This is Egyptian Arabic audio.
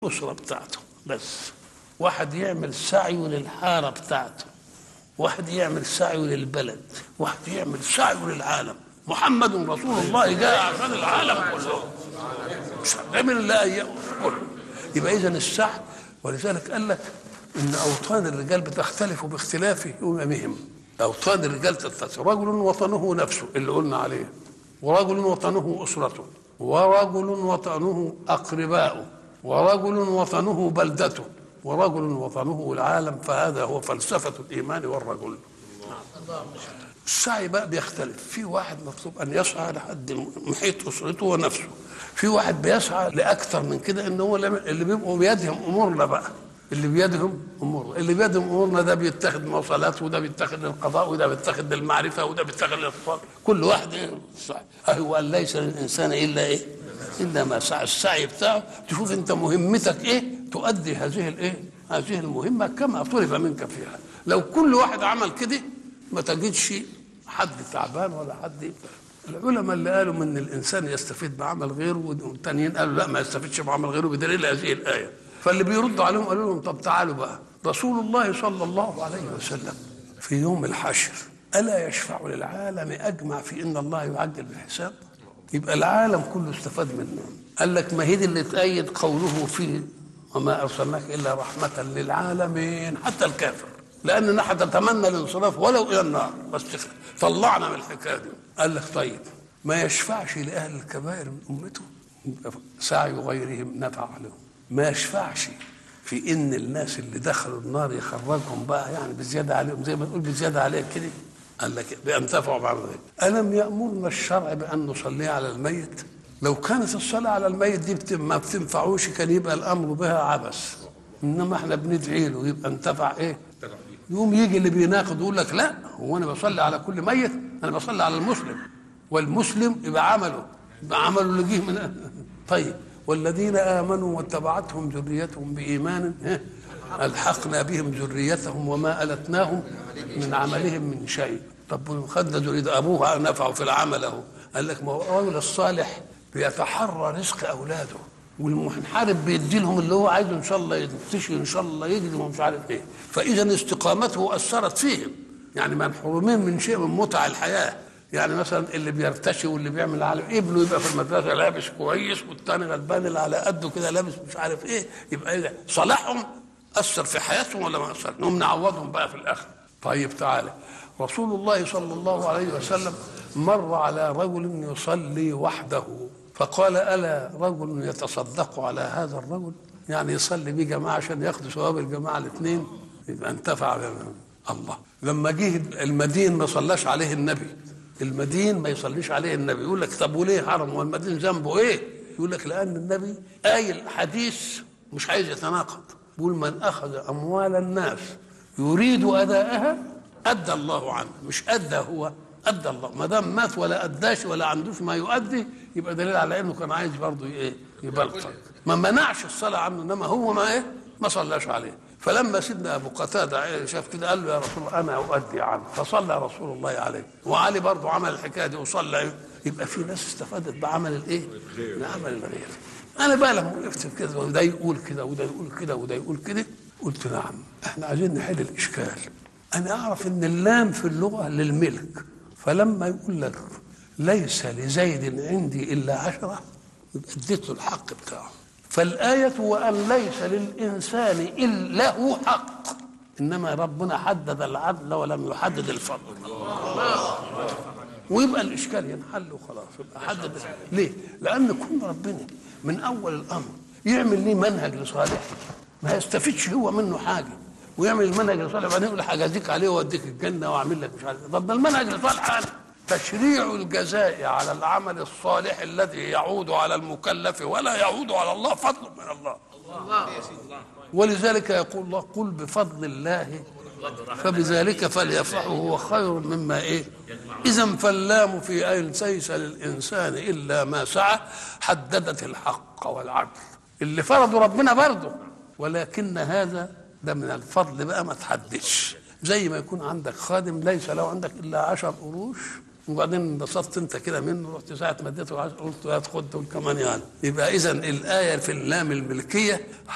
للاسره بتاعته بس واحد يعمل سعي للحاره بتاعته واحد يعمل سعي للبلد واحد يعمل سعي للعالم محمد رسول الله جاء عشان العالم كله مش هنعمل الا ايام كله يبقى اذا السعي ولذلك قال لك ان اوطان الرجال بتختلف باختلاف اممهم اوطان الرجال تتسع رجل وطنه نفسه اللي قلنا عليه ورجل وطنه اسرته ورجل وطنه اقرباؤه ورجل وطنه بلدته ورجل وطنه العالم فهذا هو فلسفه الايمان والرجل السعي بقى بيختلف في واحد مطلوب ان يسعى لحد محيط اسرته ونفسه في واحد بيسعى لاكثر من كده ان هو اللي بيبقوا بيدهم امورنا بقى اللي بيدهم امورنا اللي بيدهم امورنا ده بيتخذ مواصلات وده بيتخذ القضاء وده بيتخذ المعرفه وده بيتخذ الاتصال كل واحد إيه سعي هو قال ليس للانسان الا ايه الا ما سعى السعي بتاعه تشوف انت مهمتك ايه تؤدي هذه الايه هذه المهمه كما طلب منك فيها لو كل واحد عمل كده ما تجدش حد تعبان ولا حد العلماء اللي قالوا من الانسان يستفيد بعمل غيره والتانيين قالوا لا ما يستفيدش بعمل غيره بدليل هذه الايه فاللي بيردوا عليهم قالوا لهم طب تعالوا بقى رسول الله صلى الله عليه وسلم في يوم الحشر الا يشفع للعالم اجمع في ان الله يعجل بالحساب يبقى العالم كله استفاد منه قال لك ما هي دي اللي تأيد قوله فيه وما ارسلناك الا رحمه للعالمين حتى الكافر لاننا هتتمنى الانصراف ولو الى النار بس طلعنا من الحكايه دي قال لك طيب ما يشفعش لاهل الكبائر من امته سعي غيرهم نفع لهم ما يشفعش في ان الناس اللي دخلوا النار يخرجهم بقى يعني بزياده عليهم زي ما تقول بزياده عليك كده قال لك بان تنفعوا بعض الم يامرنا الشرع بان نصلي على الميت لو كانت الصلاه على الميت دي بت... ما بتنفعوش كان يبقى الامر بها عبث انما احنا بندعي له يبقى انتفع ايه يوم يجي اللي بيناقض يقول لك لا هو انا بصلي على كل ميت انا بصلي على المسلم والمسلم يبقى عمله يبقى عمله اللي جه من طيب والذين امنوا واتبعتهم ذريتهم بايمان الحقنا بهم ذريتهم وما التناهم من عملهم من شيء طب خدنا ذريه ابوها نفعوا في العمل اهو قال لك ما هو الرجل الصالح بيتحرى رزق اولاده والمنحرف بيدي لهم اللي هو عايزه ان شاء الله ينتشي ان شاء الله يجري ومش عارف ايه فاذا استقامته اثرت فيهم يعني منحرومين من شيء من متع الحياه يعني مثلا اللي بيرتشي واللي بيعمل على ابنه يبقى في المدرسه لابس كويس والتاني غلبان اللي على قده كده لابس مش عارف ايه يبقى ايه صلاحهم اثر في حياتهم ولا ما اثر؟ نقوم نعوضهم بقى في الاخر طيب تعالى رسول الله صلى الله عليه وسلم مر على رجل يصلي وحده فقال ألا رجل يتصدق على هذا الرجل يعني يصلي بيه جماعة عشان ياخدوا ثواب الجماعة الاثنين يبقى انتفع الله لما جه المدين ما صلاش عليه النبي المدين ما يصليش عليه النبي يقول لك طب وليه حرم والمدين ذنبه ايه يقول لك لأن النبي قايل حديث مش عايز يتناقض بيقول من أخذ أموال الناس يريد أداءها أدى الله عنه مش أدى هو ادى الله ما دام مات ولا اداش ولا عندوش ما يؤدي يبقى دليل على انه كان عايز برضه ايه يبلطج ما منعش الصلاه عنه انما هو ما ايه ما صلاش عليه فلما سيدنا ابو قتاده شاف كده قال له يا رسول الله انا اؤدي عنه فصلى رسول الله عليه وعلي برضه عمل الحكايه دي وصلى يبقى في ناس استفادت بعمل الايه؟ بعمل الغير انا بقى لما وقفت كده وده يقول كده وده يقول كده وده يقول كده قلت نعم احنا عايزين نحل الاشكال انا اعرف ان اللام في اللغه للملك فلما يقول لك ليس لزيد عندي الا عشره يبقى اديت له الحق بتاعه فالآية وأن ليس للإنسان إلا له حق إنما ربنا حدد العدل ولم يحدد الفضل ويبقى الإشكال ينحل وخلاص يبقى حدد ليه؟ لأن كون ربنا من أول الأمر يعمل ليه منهج لصالح ما يستفيدش هو منه حاجة ويعمل المنهج لصالح بعدين يقول هجازيك عليه واوديك الجنه واعمل لك مش عارف طب ده المنهج لصالح انا تشريع الجزاء على العمل الصالح الذي يعود على المكلف ولا يعود على الله فضل من الله ولذلك يقول الله قل بفضل الله فبذلك فليفرحوا هو خير مما ايه اذا فاللام في اين ليس للانسان الا ما سعى حددت الحق والعدل اللي فرضه ربنا برضه ولكن هذا ده من الفضل بقى ما تحددش زي ما يكون عندك خادم ليس له عندك الا عشر قروش وبعدين انبسطت انت كده منه رحت ساعه ما اديته 10 قلت هات خد دول كمان يعني يبقى اذا الايه في اللام الملكيه